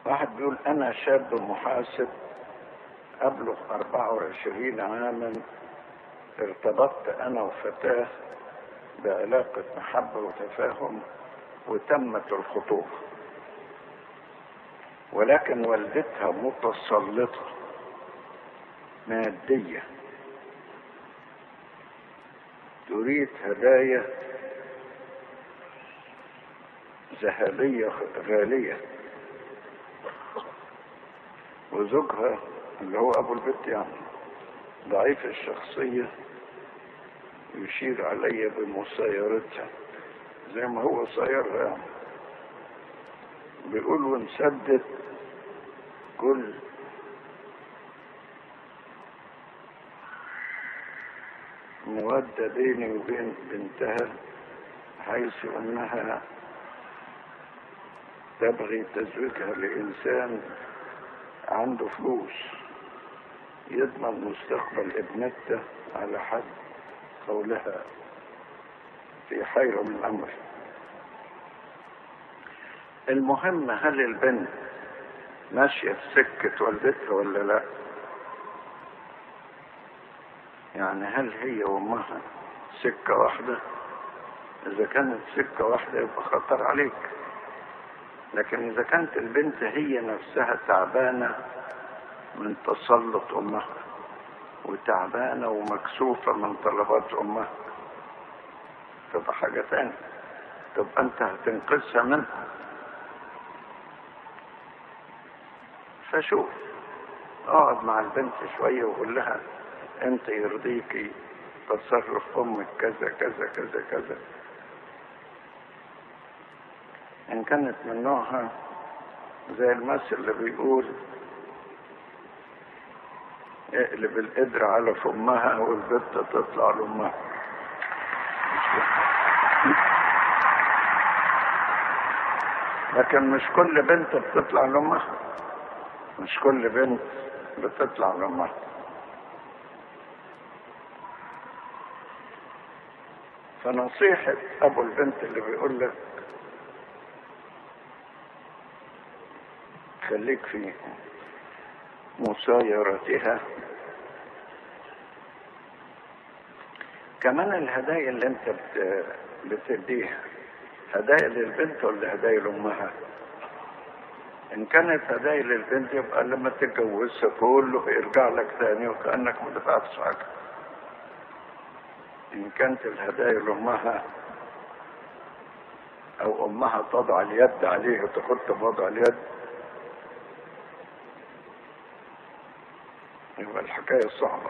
واحد بيقول أنا شاب محاسب أبلغ 24 عاما ارتبطت أنا وفتاة بعلاقة محبة وتفاهم وتمت الخطوبة ولكن والدتها متسلطة مادية تريد هدايا ذهبية غالية وزوجها اللي هو أبو البت يعني ضعيف الشخصية يشير علي بمسايرتها زي ما هو صايرها يعني بيقول ونسدد كل مودة بيني وبين بنتها حيث أنها تبغي تزويجها لإنسان عنده فلوس يضمن مستقبل ابنته على حد قولها في حيرة من الأمر المهم هل البنت ماشية في سكة والدتها ولا لا يعني هل هي وامها سكة واحدة اذا كانت سكة واحدة يبقى خطر عليك لكن اذا كانت البنت هي نفسها تعبانة من تسلط امها وتعبانة ومكسوفة من طلبات امها تبقى حاجة تانية تبقى انت هتنقذها منها فشوف اقعد مع البنت شوية وقول لها انت يرضيكي تصرف امك كذا كذا كذا كذا ان كانت من نوعها زي المثل اللي بيقول اقلب القدر على فمها والبت تطلع لامها لكن مش كل بنت بتطلع لامها مش كل بنت بتطلع لامها فنصيحة أبو البنت اللي بيقول لك خليك في مسايرتها كمان الهدايا اللي انت بت... بتديها هدايا للبنت ولا هدايا لامها ان كانت هدايا للبنت يبقى لما تتجوزها كله يرجع لك تاني وكانك ما دفعتش حاجه إن كانت الهدايا لأمها أو أمها تضع اليد عليه تحط بوضع اليد يبقى الحكاية صعبة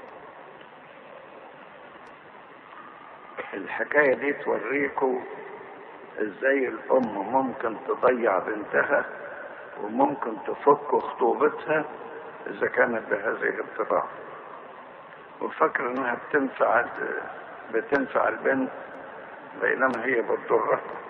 الحكاية دي توريكم ازاي الأم ممكن تضيع بنتها وممكن تفك خطوبتها إذا كانت بهذه الطريقة وفكر انها بتنفع بتنفع البنت بينما هي بتضرها